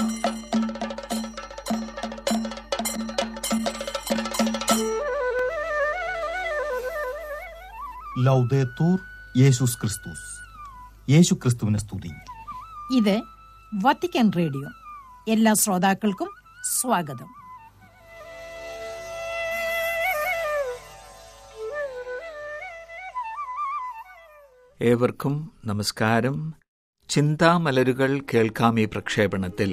ലൗദേത്തൂർ യേശുസ് ക്രിസ്തുസ് യേശു ക്രിസ്തുവിനെ സ്തുതി ഇത് വത്തിക്കാൻ റേഡിയോ എല്ലാ ശ്രോതാക്കൾക്കും സ്വാഗതം ഏവർക്കും നമസ്കാരം ചിന്താമലരുകൾ കേൾക്കാം ഈ പ്രക്ഷേപണത്തിൽ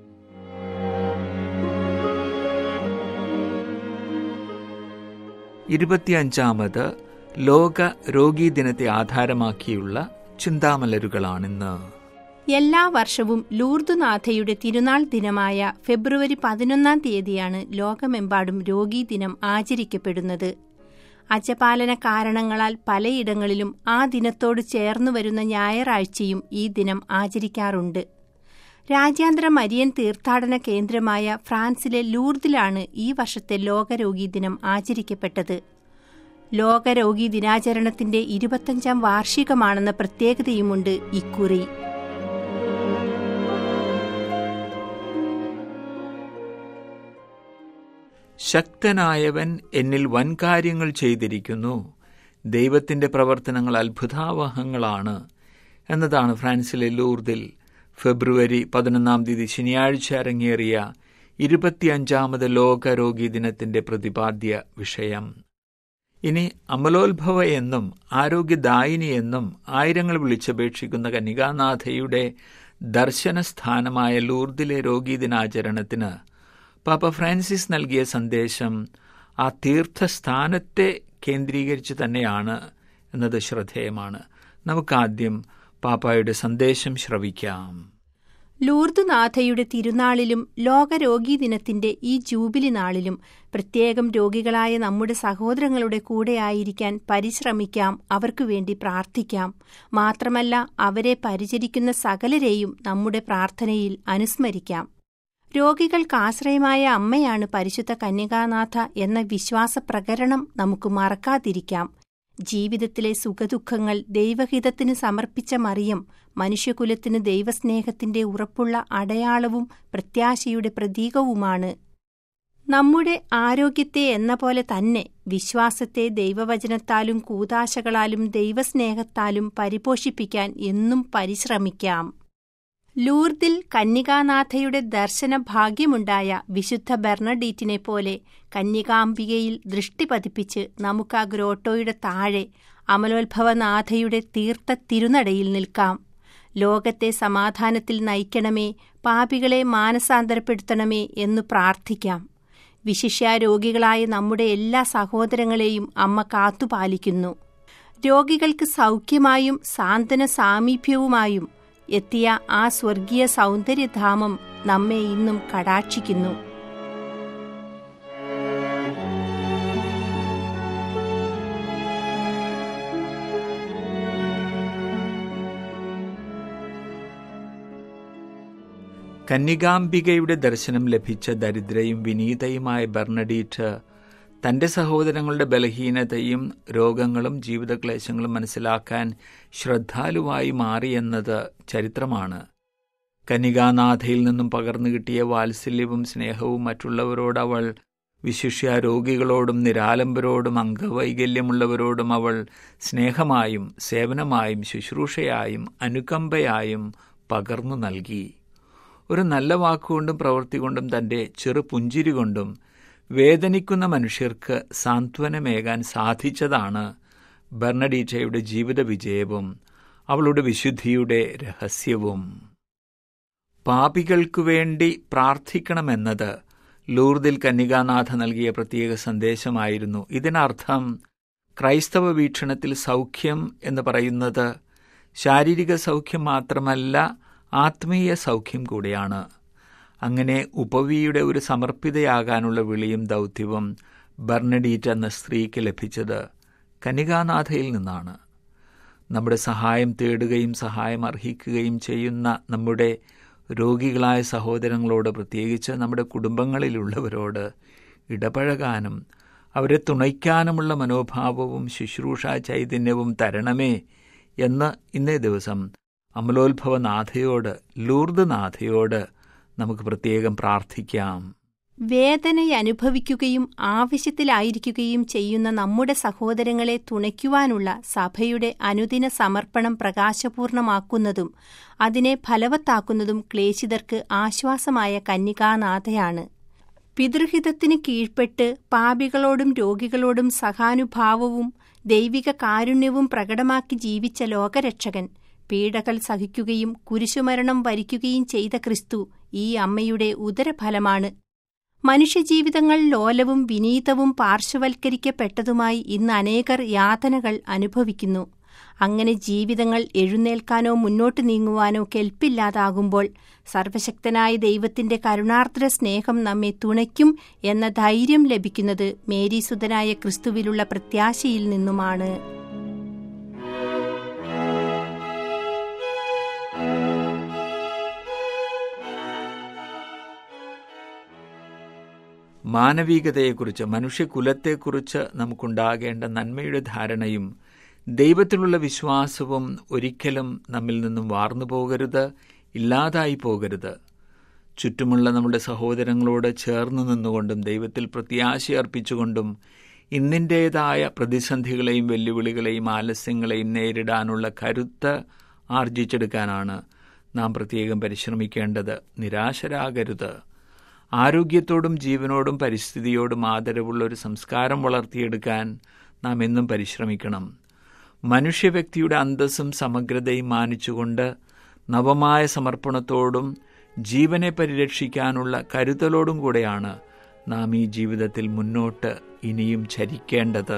ഇരുപത്തിയഞ്ചാമത് ലോക രോഗീ ദിനത്തെ ആധാരമാക്കിയുള്ള ചിന്താമലരുകളാണിന്ന് എല്ലാ വർഷവും ലൂർദുനാഥയുടെ തിരുനാൾ ദിനമായ ഫെബ്രുവരി പതിനൊന്നാം തീയതിയാണ് ലോകമെമ്പാടും രോഗീ ദിനം ആചരിക്കപ്പെടുന്നത് അജപാലന കാരണങ്ങളാൽ പലയിടങ്ങളിലും ആ ദിനത്തോട് ചേർന്നു വരുന്ന ഞായറാഴ്ചയും ഈ ദിനം ആചരിക്കാറുണ്ട് രാജ്യാന്തര മരിയൻ തീർത്ഥാടന കേന്ദ്രമായ ഫ്രാൻസിലെ ലൂർദിലാണ് ഈ വർഷത്തെ ലോകരോഗീ ദിനം ആചരിക്കപ്പെട്ടത് ലോകരോഗീ ദിനാചരണത്തിന്റെ ഇരുപത്തഞ്ചാം വാർഷികമാണെന്ന പ്രത്യേകതയുമുണ്ട് ഇക്കുറി ശക്തനായവൻ എന്നിൽ വൻകാര്യങ്ങൾ ചെയ്തിരിക്കുന്നു ദൈവത്തിന്റെ പ്രവർത്തനങ്ങൾ അത്ഭുതാവഹങ്ങളാണ് എന്നതാണ് ഫ്രാൻസിലെ ലൂർദിൽ ഫെബ്രുവരി പതിനൊന്നാം തീയതി ശനിയാഴ്ച അരങ്ങേറിയ ഇരുപത്തിയഞ്ചാമത് ലോക രോഗീ ദിനത്തിന്റെ പ്രതിപാദ്യ വിഷയം ഇനി അമലോത്ഭവ എന്നും ആരോഗ്യദായിനി എന്നും ആയിരങ്ങൾ വിളിച്ചപേക്ഷിക്കുന്ന കന്യകാനാഥയുടെ ദർശനസ്ഥാനമായ ലൂർദിലെ രോഗീ ദിനാചരണത്തിന് പാപ്പ ഫ്രാൻസിസ് നൽകിയ സന്ദേശം ആ തീർത്ഥസ്ഥാനത്തെ കേന്ദ്രീകരിച്ച് തന്നെയാണ് എന്നത് ശ്രദ്ധേയമാണ് നമുക്കാദ്യം പാപ്പായുടെ സന്ദേശം ശ്രവിക്കാം ലൂർദുനാഥയുടെ തിരുനാളിലും ലോകരോഗീ ദിനത്തിന്റെ ഈ ജൂബിലി നാളിലും പ്രത്യേകം രോഗികളായ നമ്മുടെ സഹോദരങ്ങളുടെ കൂടെ ആയിരിക്കാൻ പരിശ്രമിക്കാം അവർക്കു വേണ്ടി പ്രാർത്ഥിക്കാം മാത്രമല്ല അവരെ പരിചരിക്കുന്ന സകലരെയും നമ്മുടെ പ്രാർത്ഥനയിൽ അനുസ്മരിക്കാം രോഗികൾക്ക് ആശ്രയമായ അമ്മയാണ് പരിശുദ്ധ കന്യകാനാഥ എന്ന വിശ്വാസ പ്രകരണം നമുക്ക് മറക്കാതിരിക്കാം ജീവിതത്തിലെ സുഖദുഃഖങ്ങൾ ദൈവഹിതത്തിന് സമർപ്പിച്ച മറിയം മനുഷ്യകുലത്തിന് ദൈവസ്നേഹത്തിന്റെ ഉറപ്പുള്ള അടയാളവും പ്രത്യാശയുടെ പ്രതീകവുമാണ് നമ്മുടെ ആരോഗ്യത്തെ എന്ന പോലെ തന്നെ വിശ്വാസത്തെ ദൈവവചനത്താലും കൂതാശകളാലും ദൈവസ്നേഹത്താലും പരിപോഷിപ്പിക്കാൻ എന്നും പരിശ്രമിക്കാം ലൂർദിൽ കന്യകാനാഥയുടെ ദർശന ഭാഗ്യമുണ്ടായ വിശുദ്ധ ബെർണഡീറ്റിനെ പോലെ കന്യകാംബികയിൽ ദൃഷ്ടി പതിപ്പിച്ച് നമുക്ക് ആ ഗ്രോട്ടോയുടെ താഴെ അമലോത്ഭവനാഥയുടെ തീർത്ത തിരുനടയിൽ നിൽക്കാം ലോകത്തെ സമാധാനത്തിൽ നയിക്കണമേ പാപികളെ മാനസാന്തരപ്പെടുത്തണമേ എന്നു പ്രാർത്ഥിക്കാം വിശിഷ്യ രോഗികളായ നമ്മുടെ എല്ലാ സഹോദരങ്ങളെയും അമ്മ കാത്തുപാലിക്കുന്നു രോഗികൾക്ക് സൗഖ്യമായും സാന്ത്വന സാമീപ്യവുമായും എത്തിയ ആ സ്വർഗീയ സൗന്ദര്യധാമം നമ്മെ ഇന്നും കടാക്ഷിക്കുന്നു കന്യകാംബികയുടെ ദർശനം ലഭിച്ച ദരിദ്രയും വിനീതയുമായ ബെർണഡീറ്റ് തന്റെ സഹോദരങ്ങളുടെ ബലഹീനതയും രോഗങ്ങളും ജീവിതക്ലേശങ്ങളും മനസ്സിലാക്കാൻ ശ്രദ്ധാലുവായി മാറിയെന്നത് ചരിത്രമാണ് കന്യകാനാഥയിൽ നിന്നും പകർന്നു കിട്ടിയ വാത്സല്യവും സ്നേഹവും മറ്റുള്ളവരോട് അവൾ വിശിഷ്യ രോഗികളോടും നിരാലംബരോടും അംഗവൈകല്യമുള്ളവരോടും അവൾ സ്നേഹമായും സേവനമായും ശുശ്രൂഷയായും അനുകമ്പയായും പകർന്നു നൽകി ഒരു നല്ല വാക്കുകൊണ്ടും പ്രവൃത്തി കൊണ്ടും തന്റെ ചെറു പുഞ്ചിരി കൊണ്ടും വേദനിക്കുന്ന മനുഷ്യർക്ക് സാന്ത്വനമേകാൻ സാധിച്ചതാണ് ബെർണഡീറ്റയുടെ ജീവിത വിജയവും അവളുടെ വിശുദ്ധിയുടെ രഹസ്യവും പാപികൾക്കു വേണ്ടി പ്രാർത്ഥിക്കണമെന്നത് ലൂർദിൽ കന്യകാനാഥ നൽകിയ പ്രത്യേക സന്ദേശമായിരുന്നു ഇതിനർത്ഥം ക്രൈസ്തവ വീക്ഷണത്തിൽ സൗഖ്യം എന്ന് പറയുന്നത് ശാരീരിക സൗഖ്യം മാത്രമല്ല ആത്മീയ സൗഖ്യം കൂടിയാണ് അങ്ങനെ ഉപവിയുടെ ഒരു സമർപ്പിതയാകാനുള്ള വിളിയും ദൗത്യവും ബർണഡീറ്റ് എന്ന സ്ത്രീക്ക് ലഭിച്ചത് കനികാനാഥയിൽ നിന്നാണ് നമ്മുടെ സഹായം തേടുകയും സഹായം അർഹിക്കുകയും ചെയ്യുന്ന നമ്മുടെ രോഗികളായ സഹോദരങ്ങളോട് പ്രത്യേകിച്ച് നമ്മുടെ കുടുംബങ്ങളിലുള്ളവരോട് ഇടപഴകാനും അവരെ തുണയ്ക്കാനുമുള്ള മനോഭാവവും ശുശ്രൂഷ ചൈതന്യവും തരണമേ എന്ന് ഇന്നേ ദിവസം അമലോത്ഭവനാഥയോട് ലൂർദ് നാഥയോട് നമുക്ക് പ്രത്യേകം പ്രാർത്ഥിക്കാം വേദനയനുഭവിക്കുകയും ആവശ്യത്തിലായിരിക്കുകയും ചെയ്യുന്ന നമ്മുടെ സഹോദരങ്ങളെ തുണയ്ക്കുവാനുള്ള സഭയുടെ അനുദിന സമർപ്പണം പ്രകാശപൂർണമാക്കുന്നതും അതിനെ ഫലവത്താക്കുന്നതും ക്ലേശിതർക്ക് ആശ്വാസമായ കന്യകാനാഥയാണ് പിതൃഹിതത്തിന് കീഴ്പ്പെട്ട് പാപികളോടും രോഗികളോടും സഹാനുഭാവവും ദൈവിക കാരുണ്യവും പ്രകടമാക്കി ജീവിച്ച ലോകരക്ഷകൻ പീഡകൾ സഹിക്കുകയും കുരിശുമരണം വരിക്കുകയും ചെയ്ത ക്രിസ്തു ഈ അമ്മയുടെ ഉദരഫലമാണ് മനുഷ്യജീവിതങ്ങൾ ലോലവും വിനീതവും പാർശ്വവൽക്കരിക്കപ്പെട്ടതുമായി ഇന്ന് അനേകർ യാതനകൾ അനുഭവിക്കുന്നു അങ്ങനെ ജീവിതങ്ങൾ എഴുന്നേൽക്കാനോ മുന്നോട്ട് നീങ്ങുവാനോ കെൽപ്പില്ലാതാകുമ്പോൾ സർവശക്തനായ ദൈവത്തിന്റെ കരുണാർദ്ര സ്നേഹം നമ്മെ തുണയ്ക്കും എന്ന ധൈര്യം ലഭിക്കുന്നത് മേരീസുതനായ ക്രിസ്തുവിലുള്ള പ്രത്യാശയിൽ നിന്നുമാണ് മാനവികതയെക്കുറിച്ച് മനുഷ്യകുലത്തെക്കുറിച്ച് നമുക്കുണ്ടാകേണ്ട നന്മയുടെ ധാരണയും ദൈവത്തിലുള്ള വിശ്വാസവും ഒരിക്കലും നമ്മിൽ നിന്നും വാർന്നു പോകരുത് ഇല്ലാതായി പോകരുത് ചുറ്റുമുള്ള നമ്മുടെ സഹോദരങ്ങളോട് ചേർന്ന് നിന്നുകൊണ്ടും ദൈവത്തിൽ പ്രത്യാശയർപ്പിച്ചുകൊണ്ടും ഇന്നിൻ്റേതായ പ്രതിസന്ധികളെയും വെല്ലുവിളികളെയും ആലസ്യങ്ങളെയും നേരിടാനുള്ള കരുത്ത് ആർജിച്ചെടുക്കാനാണ് നാം പ്രത്യേകം പരിശ്രമിക്കേണ്ടത് നിരാശരാകരുത് ആരോഗ്യത്തോടും ജീവനോടും പരിസ്ഥിതിയോടും ആദരവുള്ള ഒരു സംസ്കാരം വളർത്തിയെടുക്കാൻ നാം എന്നും പരിശ്രമിക്കണം മനുഷ്യവ്യക്തിയുടെ അന്തസ്സും സമഗ്രതയും മാനിച്ചുകൊണ്ട് നവമായ സമർപ്പണത്തോടും ജീവനെ പരിരക്ഷിക്കാനുള്ള കരുതലോടും കൂടെയാണ് നാം ഈ ജീവിതത്തിൽ മുന്നോട്ട് ഇനിയും ചരിക്കേണ്ടത്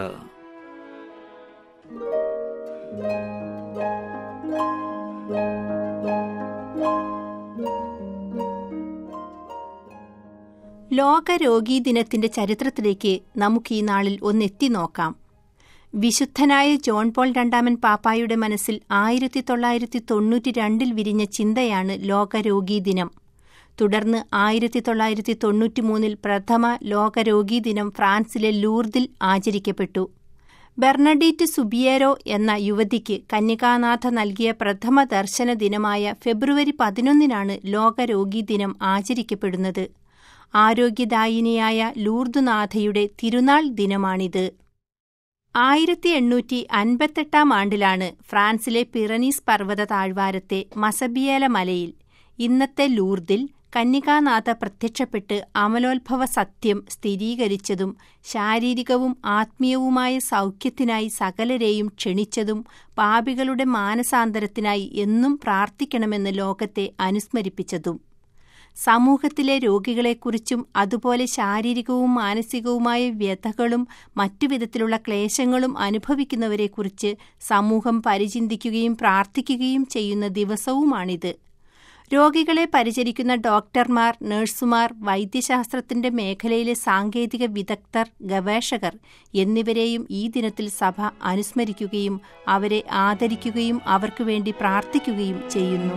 ലോകരോഗീ ദിനത്തിന്റെ ചരിത്രത്തിലേക്ക് നമുക്ക് ഈ നാളിൽ ഒന്നെത്തി നോക്കാം വിശുദ്ധനായ ജോൺ പോൾ രണ്ടാമൻ പാപ്പായുടെ മനസ്സിൽ ആയിരത്തി തൊള്ളായിരത്തി തൊണ്ണൂറ്റി രണ്ടിൽ വിരിഞ്ഞ ചിന്തയാണ് ലോകരോഗീ ദിനം തുടർന്ന് ആയിരത്തി തൊള്ളായിരത്തി തൊണ്ണൂറ്റിമൂന്നിൽ പ്രഥമ ലോകരോഗീ ദിനം ഫ്രാൻസിലെ ലൂർദിൽ ആചരിക്കപ്പെട്ടു ബെർണഡീറ്റ് സുബിയേരോ എന്ന യുവതിക്ക് കന്യകാനാഥ നൽകിയ പ്രഥമ ദർശന ദിനമായ ഫെബ്രുവരി പതിനൊന്നിനാണ് ലോകരോഗീ ദിനം ആചരിക്കപ്പെടുന്നത് ആരോഗ്യദായിനിയായ ലൂർദുനാഥയുടെ തിരുനാൾ ദിനമാണിത് ആയിരത്തി എണ്ണൂറ്റി അൻപത്തെട്ടാം ആണ്ടിലാണ് ഫ്രാൻസിലെ പിറനീസ് പർവ്വത താഴ്വാരത്തെ മസബിയേല മലയിൽ ഇന്നത്തെ ലൂർദിൽ കന്യകാനാഥ പ്രത്യക്ഷപ്പെട്ട് അമലോത്ഭവ സത്യം സ്ഥിരീകരിച്ചതും ശാരീരികവും ആത്മീയവുമായ സൗഖ്യത്തിനായി സകലരെയും ക്ഷണിച്ചതും പാപികളുടെ മാനസാന്തരത്തിനായി എന്നും പ്രാർത്ഥിക്കണമെന്ന് ലോകത്തെ അനുസ്മരിപ്പിച്ചതും സമൂഹത്തിലെ രോഗികളെക്കുറിച്ചും അതുപോലെ ശാരീരികവും മാനസികവുമായ വ്യഥകളും മറ്റു വിധത്തിലുള്ള ക്ലേശങ്ങളും അനുഭവിക്കുന്നവരെക്കുറിച്ച് സമൂഹം പരിചിന്തിക്കുകയും പ്രാർത്ഥിക്കുകയും ചെയ്യുന്ന ദിവസവുമാണിത് രോഗികളെ പരിചരിക്കുന്ന ഡോക്ടർമാർ നഴ്സുമാർ വൈദ്യശാസ്ത്രത്തിന്റെ മേഖലയിലെ സാങ്കേതിക വിദഗ്ധർ ഗവേഷകർ എന്നിവരെയും ഈ ദിനത്തിൽ സഭ അനുസ്മരിക്കുകയും അവരെ ആദരിക്കുകയും അവർക്കു വേണ്ടി പ്രാർത്ഥിക്കുകയും ചെയ്യുന്നു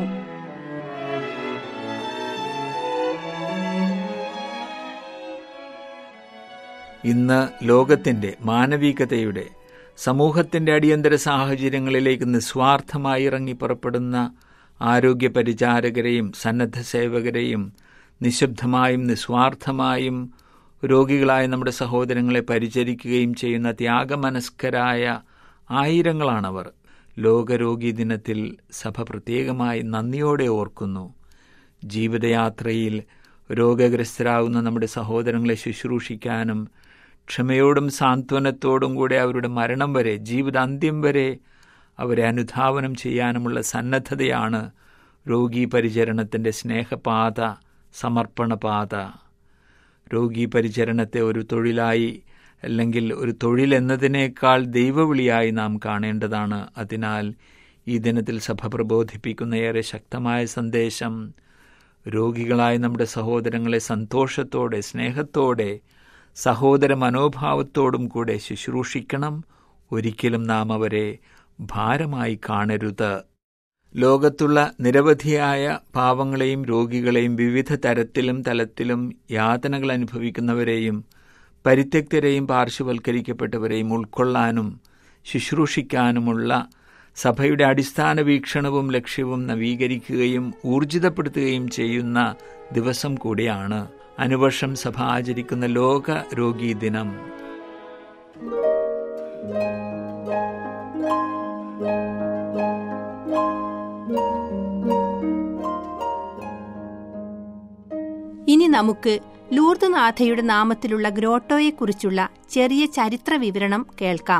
ഇന്ന് ലോകത്തിന്റെ മാനവികതയുടെ സമൂഹത്തിന്റെ അടിയന്തര സാഹചര്യങ്ങളിലേക്ക് നിസ്വാർത്ഥമായി ഇറങ്ങി പുറപ്പെടുന്ന ആരോഗ്യ പരിചാരകരെയും സന്നദ്ധ സേവകരെയും നിശബ്ദമായും നിസ്വാർത്ഥമായും രോഗികളായ നമ്മുടെ സഹോദരങ്ങളെ പരിചരിക്കുകയും ചെയ്യുന്ന ത്യാഗമനസ്കരായ ആയിരങ്ങളാണവർ ലോകരോഗി ദിനത്തിൽ സഭ പ്രത്യേകമായി നന്ദിയോടെ ഓർക്കുന്നു ജീവിതയാത്രയിൽ രോഗഗ്രസ്തരാകുന്ന നമ്മുടെ സഹോദരങ്ങളെ ശുശ്രൂഷിക്കാനും ക്ഷമയോടും സാന്ത്വനത്തോടും കൂടെ അവരുടെ മരണം വരെ ജീവിതാന്ത്യം വരെ അവരെ അനുധാവനം ചെയ്യാനുമുള്ള സന്നദ്ധതയാണ് രോഗീ പരിചരണത്തിൻ്റെ സ്നേഹപാത സമർപ്പണപാത രോഗീ പരിചരണത്തെ ഒരു തൊഴിലായി അല്ലെങ്കിൽ ഒരു തൊഴിൽ എന്നതിനേക്കാൾ ദൈവവിളിയായി നാം കാണേണ്ടതാണ് അതിനാൽ ഈ ദിനത്തിൽ സഭ പ്രബോധിപ്പിക്കുന്ന ഏറെ ശക്തമായ സന്ദേശം രോഗികളായ നമ്മുടെ സഹോദരങ്ങളെ സന്തോഷത്തോടെ സ്നേഹത്തോടെ സഹോദര മനോഭാവത്തോടും കൂടെ ശുശ്രൂഷിക്കണം ഒരിക്കലും നാം അവരെ ഭാരമായി കാണരുത് ലോകത്തുള്ള നിരവധിയായ പാവങ്ങളെയും രോഗികളെയും വിവിധ തരത്തിലും തലത്തിലും യാതനകൾ അനുഭവിക്കുന്നവരെയും പരിത്യക്തരെയും പാർശ്വവൽക്കരിക്കപ്പെട്ടവരെയും ഉൾക്കൊള്ളാനും ശുശ്രൂഷിക്കാനുമുള്ള സഭയുടെ അടിസ്ഥാന വീക്ഷണവും ലക്ഷ്യവും നവീകരിക്കുകയും ഊർജിതപ്പെടുത്തുകയും ചെയ്യുന്ന ദിവസം കൂടിയാണ് അനുവർഷം സഭ ആചരിക്കുന്ന ലോക രോഗീ ദിനം ഇനി നമുക്ക് ലൂർദ് നാഥയുടെ നാമത്തിലുള്ള ഗ്രോട്ടോയെക്കുറിച്ചുള്ള ചെറിയ ചരിത്ര വിവരണം കേൾക്കാം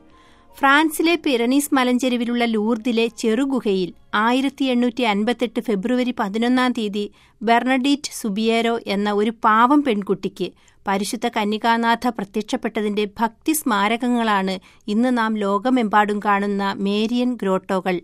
ഫ്രാൻസിലെ പിറനീസ് മലഞ്ചെരുവിലുള്ള ലൂർദിലെ ചെറുഗുഹയിൽ ആയിരത്തി എണ്ണൂറ്റി അൻപത്തെട്ട് ഫെബ്രുവരി പതിനൊന്നാം തീയതി ബെർണഡീറ്റ് സുബിയേരോ എന്ന ഒരു പാവം പെൺകുട്ടിക്ക് പരിശുദ്ധ കന്യകാനാഥ പ്രത്യക്ഷപ്പെട്ടതിന്റെ ഭക്തി സ്മാരകങ്ങളാണ് ഇന്ന് നാം ലോകമെമ്പാടും കാണുന്ന മേരിയൻ ഗ്രോട്ടോകൾ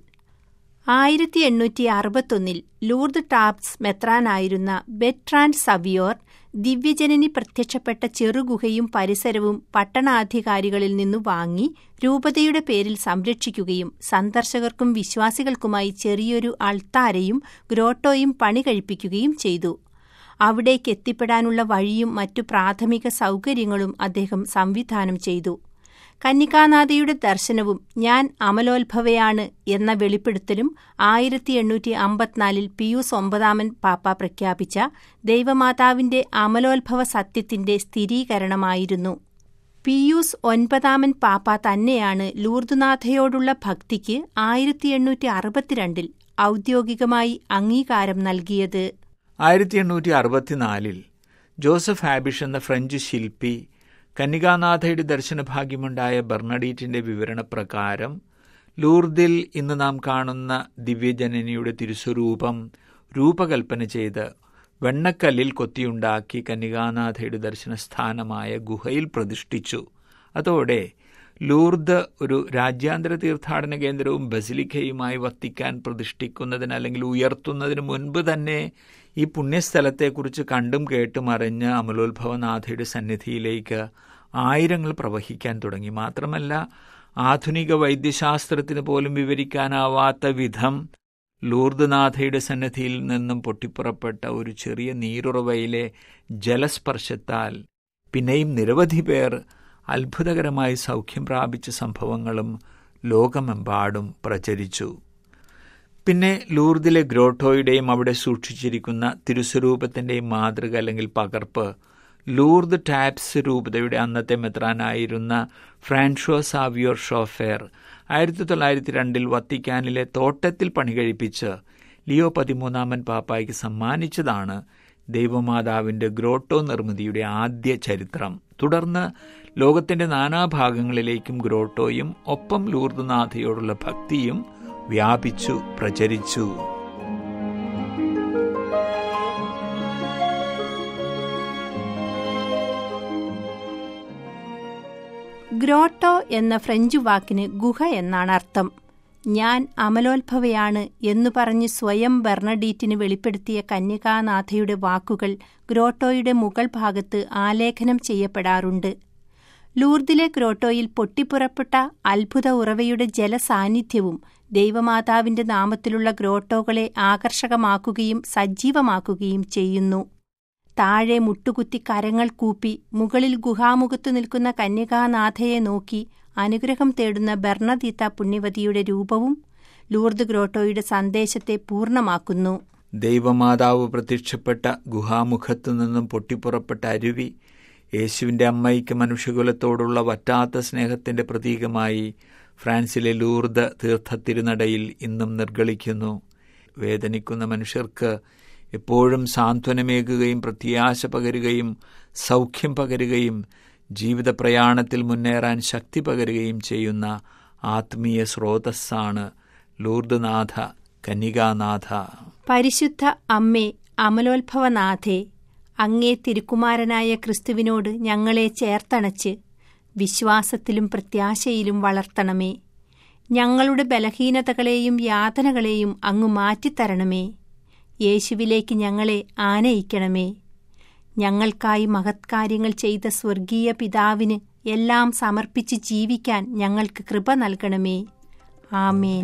ആയിരത്തി എണ്ണൂറ്റി അറുപത്തൊന്നിൽ ലൂർദ് ടാബ്സ് മെത്രാനായിരുന്ന ബെട്രാൻ സവിയോർ ദിവ്യജനനി പ്രത്യക്ഷപ്പെട്ട ചെറുഗുഹയും പരിസരവും പട്ടണാധികാരികളിൽ നിന്നു വാങ്ങി രൂപതയുടെ പേരിൽ സംരക്ഷിക്കുകയും സന്ദർശകർക്കും വിശ്വാസികൾക്കുമായി ചെറിയൊരു അൾത്താരയും ഗ്രോട്ടോയും പണി കഴിപ്പിക്കുകയും ചെയ്തു അവിടേക്ക് എത്തിപ്പെടാനുള്ള വഴിയും മറ്റു പ്രാഥമിക സൗകര്യങ്ങളും അദ്ദേഹം സംവിധാനം ചെയ്തു കന്യകാനാഥയുടെ ദർശനവും ഞാൻ അമലോത്ഭവയാണ് എന്ന വെളിപ്പെടുത്തലും ആയിരത്തി എണ്ണൂറ്റി അമ്പത്തിനാലിൽ പിയൂസ് ഒമ്പതാമൻ പാപ്പ പ്രഖ്യാപിച്ച ദൈവമാതാവിന്റെ അമലോത്ഭവ സത്യത്തിന്റെ സ്ഥിരീകരണമായിരുന്നു പിയൂസ് ഒൻപതാമൻ പാപ്പ തന്നെയാണ് ലൂർദുനാഥയോടുള്ള ഭക്തിക്ക് ആയിരത്തി എണ്ണൂറ്റി അറുപത്തിരണ്ടിൽ ഔദ്യോഗികമായി അംഗീകാരം നൽകിയത് ആയിരത്തി എണ്ണൂറ്റി അറുപത്തിനാലിൽ ജോസഫ് ഹാബിഷ് എന്ന ഫ്രഞ്ച് ശില്പി കന്യകാനാഥയുടെ ദർശനഭാഗ്യമുണ്ടായ ബർണഡീറ്റിന്റെ വിവരണപ്രകാരം ലൂർദിൽ ഇന്ന് നാം കാണുന്ന ദിവ്യജനനിയുടെ തിരുസ്വരൂപം രൂപകൽപ്പന ചെയ്ത് വെണ്ണക്കല്ലിൽ കൊത്തിയുണ്ടാക്കി കന്യകാനാഥയുടെ ദർശനസ്ഥാനമായ ഗുഹയിൽ പ്രതിഷ്ഠിച്ചു അതോടെ ലൂർദ് ഒരു രാജ്യാന്തര തീർത്ഥാടന കേന്ദ്രവും ബസിലിക്കയുമായി വത്തിക്കാൻ പ്രതിഷ്ഠിക്കുന്നതിന് അല്ലെങ്കിൽ ഉയർത്തുന്നതിന് മുൻപ് തന്നെ ഈ പുണ്യസ്ഥലത്തെക്കുറിച്ച് കണ്ടും കേട്ടും അറിഞ്ഞ് അമലോത്ഭവനാഥയുടെ സന്നിധിയിലേക്ക് ആയിരങ്ങൾ പ്രവഹിക്കാൻ തുടങ്ങി മാത്രമല്ല ആധുനിക വൈദ്യശാസ്ത്രത്തിന് പോലും വിവരിക്കാനാവാത്ത വിധം ലൂർദ്നാഥയുടെ സന്നിധിയിൽ നിന്നും പൊട്ടിപ്പുറപ്പെട്ട ഒരു ചെറിയ നീരുറവയിലെ ജലസ്പർശത്താൽ പിന്നെയും നിരവധി പേർ അത്ഭുതകരമായി സൗഖ്യം പ്രാപിച്ച സംഭവങ്ങളും ലോകമെമ്പാടും പ്രചരിച്ചു പിന്നെ ലൂർദിലെ ഗ്രോട്ടോയുടെയും അവിടെ സൂക്ഷിച്ചിരിക്കുന്ന തിരുസ്വരൂപത്തിന്റെയും മാതൃക അല്ലെങ്കിൽ പകർപ്പ് ലൂർദ് ടാപ്സ് രൂപതയുടെ അന്നത്തെ മെത്രാനായിരുന്ന ഫ്രാൻഷോ സാവിയോർ ഷോഫേർ ആയിരത്തി തൊള്ളായിരത്തി രണ്ടിൽ വത്തിക്കാനിലെ തോട്ടത്തിൽ പണികഴിപ്പിച്ച് ലിയോ പതിമൂന്നാമൻ പാപ്പായ്ക്ക് സമ്മാനിച്ചതാണ് ദൈവമാതാവിന്റെ ഗ്രോട്ടോ നിർമ്മിതിയുടെ ആദ്യ ചരിത്രം തുടർന്ന് ലോകത്തിന്റെ നാനാഭാഗങ്ങളിലേക്കും ഗ്രോട്ടോയും ഒപ്പം ലൂർദ്നാഥയോടുള്ള ഭക്തിയും വ്യാപിച്ചു പ്രചരിച്ചു ഗ്രോട്ടോ എന്ന ഫ്രഞ്ച് വാക്കിന് ഗുഹ എന്നാണ് അർത്ഥം ഞാൻ അമലോത്ഭവയാണ് എന്നു പറഞ്ഞ് സ്വയം ബെർണഡീറ്റിന് വെളിപ്പെടുത്തിയ കന്യകാനാഥയുടെ വാക്കുകൾ ഗ്രോട്ടോയുടെ മുകൾ ഭാഗത്ത് ആലേഖനം ചെയ്യപ്പെടാറുണ്ട് ലൂർദിലെ ഗ്രോട്ടോയിൽ പൊട്ടിപ്പുറപ്പെട്ട അത്ഭുത ഉറവയുടെ ജലസാന്നിധ്യവും ദൈവമാതാവിന്റെ നാമത്തിലുള്ള ഗ്രോട്ടോകളെ ആകർഷകമാക്കുകയും സജീവമാക്കുകയും ചെയ്യുന്നു താഴെ മുട്ടുകുത്തി കരങ്ങൾ കൂപ്പി മുകളിൽ ഗുഹാമുഖത്തു നിൽക്കുന്ന കന്യകാനാഥയെ നോക്കി അനുഗ്രഹം തേടുന്ന ബെർണദീത്ത പുണ്യവതിയുടെ രൂപവും ലൂർദ് ഗ്രോട്ടോയുടെ സന്ദേശത്തെ പൂർണ്ണമാക്കുന്നു ദൈവമാതാവ് പ്രത്യക്ഷപ്പെട്ട ഗുഹാമുഖത്തു നിന്നും പൊട്ടിപ്പുറപ്പെട്ട അരുവി യേശുവിന്റെ അമ്മയ്ക്ക് മനുഷ്യകുലത്തോടുള്ള വറ്റാത്ത സ്നേഹത്തിന്റെ പ്രതീകമായി ഫ്രാൻസിലെ ലൂർദ് തീർത്ഥത്തിരുനടയിൽ ഇന്നും നിർഗളിക്കുന്നു വേദനിക്കുന്ന മനുഷ്യർക്ക് എപ്പോഴും സാന്ത്വനമേകുകയും പ്രത്യാശ പകരുകയും സൗഖ്യം പകരുകയും ജീവിത പ്രയാണത്തിൽ മുന്നേറാൻ ശക്തി പകരുകയും ചെയ്യുന്ന ആത്മീയ സ്രോതസ്സാണ് ലൂർദ്നാഥ കന്യകാനാഥ പരിശുദ്ധ അമ്മേ അമലോത്ഭവനാഥേ അങ്ങേ തിരുക്കുമാരനായ ക്രിസ്തുവിനോട് ഞങ്ങളെ ചേർത്തണച്ച് വിശ്വാസത്തിലും പ്രത്യാശയിലും വളർത്തണമേ ഞങ്ങളുടെ ബലഹീനതകളെയും യാതനകളെയും അങ്ങു മാറ്റിത്തരണമേ യേശുവിലേക്ക് ഞങ്ങളെ ആനയിക്കണമേ ഞങ്ങൾക്കായി മഹത്കാര്യങ്ങൾ ചെയ്ത സ്വർഗീയ പിതാവിന് എല്ലാം സമർപ്പിച്ച് ജീവിക്കാൻ ഞങ്ങൾക്ക് കൃപ നൽകണമേ ആമേൻ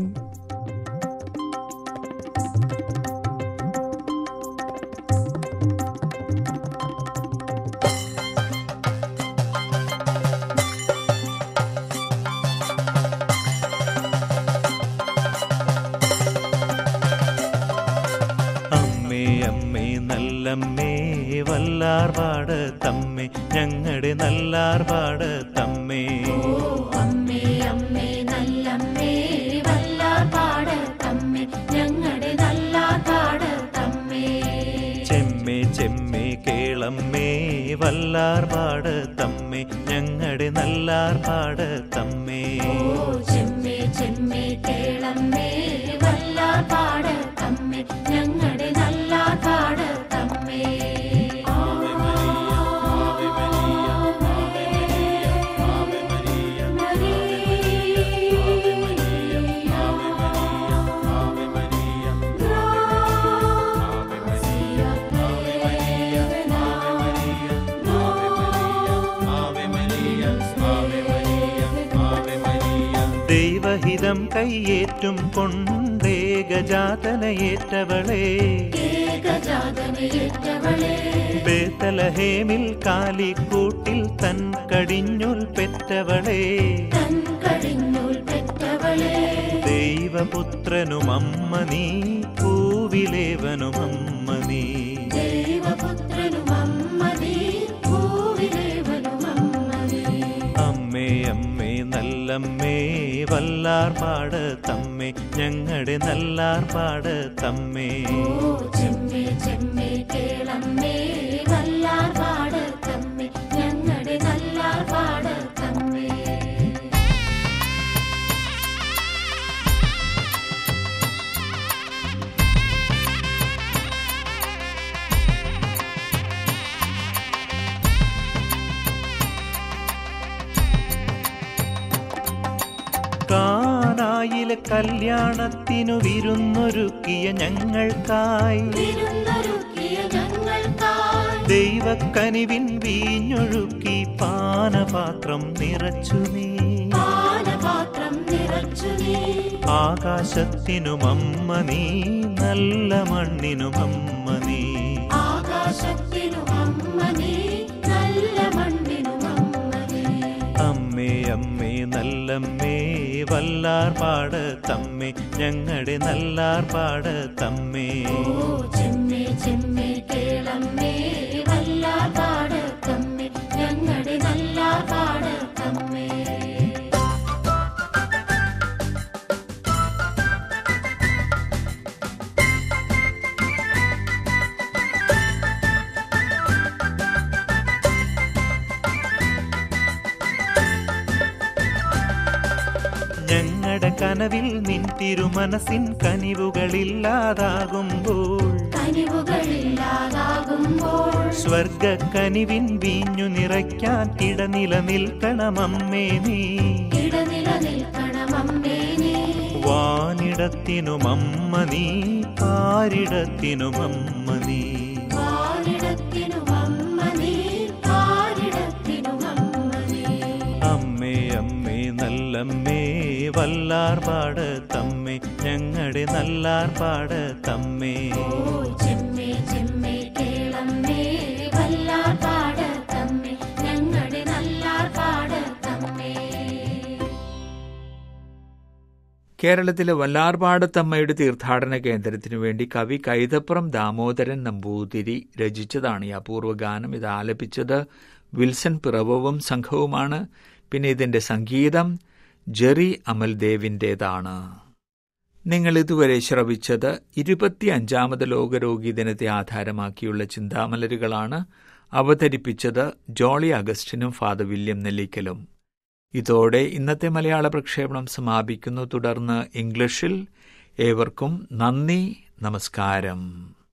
നല്ലമ്മേ വല്ലാർപാട് തമ്മേ ഞങ്ങളുടെ നല്ലാർപാട് തമ്മേ അമ്മേ അമ്മേ നല്ലമ്മേ വല്ലാർപാട് തമ്മേ ഞങ്ങളുടെ നല്ലാർപാട് തമ്മേ ചെമ്മേ ചെമ്മേ കേളമ്മേ വല്ലാർപാട് തമ്മേ ഞങ്ങളുടെ നല്ലാർപാട് തമ്മേ ചെമ്മേ ചെമ്മേ കേളമ്മേ വല്ലാർപാട് തമ്മേ ഞങ്ങളുടെ നല്ലാർപാട് തമ്മേ ദൈവഹിതം കയ്യേറ്റും കൊണ്ടേകജാതനയേറ്റവളേ ഏകജാതനയേറ്റവളേ ബേത്തലഹേമിൽ കാലിക്കൂട്ടിൽ തൻ കടിഞ്ഞുൽ പെറ്റവളേ തൻ കടിഞ്ഞൂൽ പെറ്റവളേ ദൈവപുത്രനും അമ്മ നീ പൂവിലേവനും അമ്മ നീ ദൈവപുത്രനും അമ്മ നീ ഭൂവിലേവനും അമ്മ നീ അമ്മേ അമ്മേ നല്ലമ്മേ വല്ലാർപാട് തമ്മേ ഞങ്ങളുടെ നല്ലാർപാട് തമ്മേ ഓ ചെമ്മേ ചെമ്മേ കേളമ്മേ വല്ലാർപാട് തമ്മേ ഞങ്ങളുടെ നല്ലാർപാട് തമ്മേ കാനായിലെ കല്യാണത്തിനു വിരുന്നൊരുക്കിയ ഞങ്ങൾക്കായി വിരുന്നൊരുക്കിയ ഞങ്ങൾക്കായി ദൈവക്കനിവിൻ വീഞ്ഞൊഴുക്കി പാനപാത്രം നിറച്ചു നീ പാനപാത്രം നിറച്ചു നീ ആകാശത്തിനും അമ്മ നീ നല്ല മണ്ണിനും അമ്മ നീ ആകാശത്തിനും അമ്മ നീ നല്ല മണ്ണിനും അമ്മ നീ അമ്മേ അമ്മേ നല്ലമ്മേ വല്ലാർപാട് തമ്മേ ഞങ്ങളുടെ നല്ലാർപാട് തമ്മേ ഓ ചെമ്മേ ചെമ്മേ കേളമ്മേ വല്ലാർപാട് തമ്മേ ഞങ്ങളുടെ നല്ലാർപാട് തമ്മേ ഞങ്ങളുടെ കനവിൽ നിൻ തിരുമനസിൻ കനിവുകളില്ലാതാകുമ്പോൾ കനിവുകളില്ലാതാകുമ്പോൾ സ്വർഗ കനിവിൻ വീഞ്ഞു നിറയ്ക്കാൻ ഇടനില നിൽക്കണമമ്മേ നീ ഇടനില നിൽക്കണമമ്മേ നീ വാനിടത്തിനുമമ്മ നീ പാരിടത്തിനുമമ്മ നീ വാരിടത്തിനും അമ്മ നീ പാരിടത്തിനും അമ്മ നീ അമ്മേ അമ്മേ നല്ലമ്മേ വല്ലാർപാട് തമ്മേ ഞങ്ങളുടെ നല്ലാർപാട് തമ്മേ ഓ ചെമ്മേ ചെമ്മേ കേളമ്മേ വല്ലാർപാട് തമ്മേ ഞങ്ങളുടെ നല്ലാർപാട് തമ്മേ കേരളത്തിലെ വല്ലാർപാടത്തമ്മയുടെ തീർത്ഥാടന കേന്ദ്രത്തിനു വേണ്ടി കവി കൈതപ്പുറം ദാമോദരൻ നമ്പൂതിരി രചിച്ചതാണ് ഈ അപൂർവ ഗാനം ഇത് ആലപിച്ചത് വിൽസൺ പിറവവും സംഘവുമാണ് പിന്നെ ഇതിന്റെ സംഗീതം ജെറി അമൽദേവിൻ്റെതാണ് നിങ്ങൾ ഇതുവരെ ശ്രവിച്ചത് ഇരുപത്തിയഞ്ചാമത് ലോകരോഗി ദിനത്തെ ആധാരമാക്കിയുള്ള ചിന്താമലരുകളാണ് അവതരിപ്പിച്ചത് ജോളി അഗസ്റ്റിനും ഫാദർ വില്യം നെല്ലിക്കലും ഇതോടെ ഇന്നത്തെ മലയാള പ്രക്ഷേപണം സമാപിക്കുന്നു തുടർന്ന് ഇംഗ്ലീഷിൽ ഏവർക്കും നന്ദി നമസ്കാരം